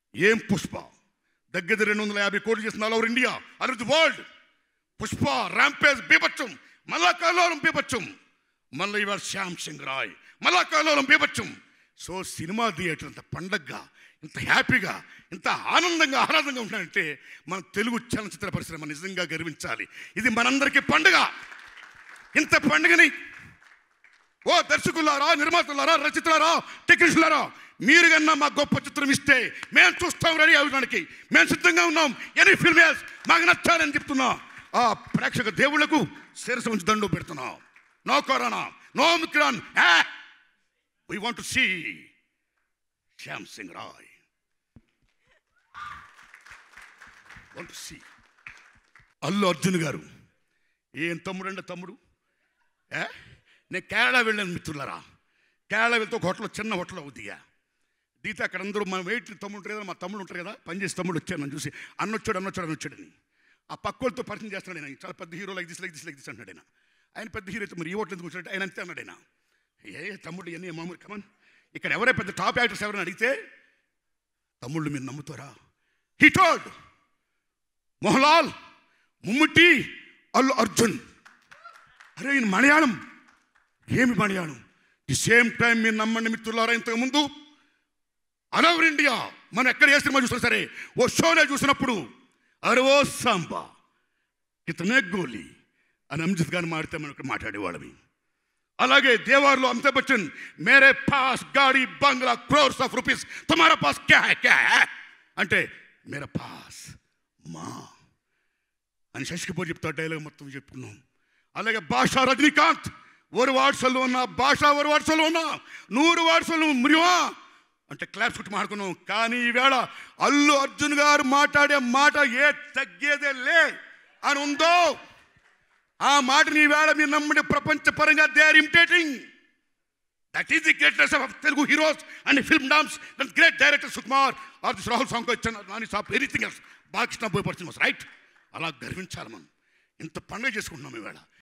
ఏం పుష్ప దగ్గర రెండు వందల యాభై కోట్లు చేసిన all over India all the world Pushpa rampage బీభత్సం మళ్ళా కల్లోలం బీభత్సం మళ్ళీ ఇవాళ శ్యామ్ సింగ్ రాయ్ మళ్ళా కల్లోలం బీభత్సం సో సినిమా థియేటర్ ఇంత పండగగా ఇంత హ్యాపీగా ఇంత ఆనందంగా ఆహ్లాదంగా ఉంటాయంటే మన తెలుగు చలనచిత్ర పరిశ్రమ నిజంగా గర్వించాలి ఇది మనందరికీ పండుగ ఇంత పండుగని ఓ దర్శకులారా నిర్మాతలారా రచయితలారా టెక్నీషియన్లారా మీరు కన్నా మా గొప్ప చిత్రం ఇస్తే మేము చూస్తాం రెడీ అవ్వడానికి మేము సిద్ధంగా ఉన్నాం ఎనీ ఫిల్మేస్ మాకు నచ్చాలని చెప్తున్నా ఆ ప్రేక్షక దేవుళ్లకు శిరస ఉంచి దండు పెడుతున్నాం no corona no omicron we want to see Shyam Singh Roy want to see Allu Arjun గారు ఏం తమ్ముడు అండి తమ్ముడు ఏ? నేను కేరళ వెళ్ళాను మిత్రులరా కేరళ వెళ్తే ఒక హోటల్ చిన్న హోటల్ దిగా దిగితే అక్కడ అందరూ మన వెయిట్ తమ్ముడు ఉంటారు కదా మా తమ్ముడు ఉంటారు కదా పనిచేసి తమ్ముడు వచ్చాను నన్ను చూసి అన్నొచ్చాడు అన్నొచ్చాడు అన్నొచ్చాడని ఆ పక్కోళ్ళతో పరిచయం చేస్తున్నాడు ఆయన చాలా పెద్ద hero like this like this like this అంటాడు ఆయన ఆయన పెద్ద హీరో అయితే మరి ఈ హోటల్ ఎందుకు వచ్చాడు ఆయన అంతే అన్నాడు ఆయన ఏ తమ్ముడు ఇవన్నీ మామూలు కమన్ ఇక్కడ ఎవరే పెద్ద టాప్ యాక్టర్స్ ఎవరైనా అడిగితే తమ్ముళ్ళు మీరు నమ్ముతారా హీ టోల్డ్ మోహన్లాల్ ముమ్ముట్టి అల్లు అర్జున్ అరే ఈయన మలయాళం ఏమి మలయాళం ది సేమ్ టైం మీరు నమ్మండి మిత్రులారా ఇంతకుముందు అలవర్ ఇండియా మనం ఎక్కడ ఏ సినిమా చూసినా సరే ఓ షోలో చూసినప్పుడు అరే ఓ సాంబా ఇతనే గోలీ అని అంజిత్ గారిని మాడితే మనం ఇక్కడ మాట్లాడేవాళ్ళమి అలాగే దేవార్లో అమితాబ్ బచ్చన్ మేరే పాస్ గాడి బంగ్లా క్రోర్స్ ఆఫ్ రూపీస్ తుమారా పాస్ క్యా హై క్యా హై అంటే మేరా పాస్ మా అని శశి కపూర్ చెప్తా డైలాగ్ మొత్తం చెప్పుకున్నాం అలాగే భాషా రజనీకాంత్ ఒక వాట్సల్లో ఉన్నా భాష ఒక వాట్సల్లో ఉన్నా నూరు వాట్సల్లో మురివా అంటే క్లాప్స్ కుట్టి మాడుకున్నాం కానీ ఈవేళ అల్లు అర్జున్ గారు మాట్లాడే మాట ఏ తగ్గేదే లే అని ఉందో ఆ మాటని ఈవేళ మీరు నమ్ముడి ప్రపంచ పరంగా they are imitating that is the greatness of Telugu heroes and filmdom that great director Sukumar are this Rahul song వచ్చాను నాని సాఫ్ ఎనీథింగ్ ఎల్స్ బాలకృష్ణ పోయి పర్సన్ రైట్ అలా గర్వించాలి మనం ఇంత పండుగ చేసుకుంటున్నాం ఈవేళ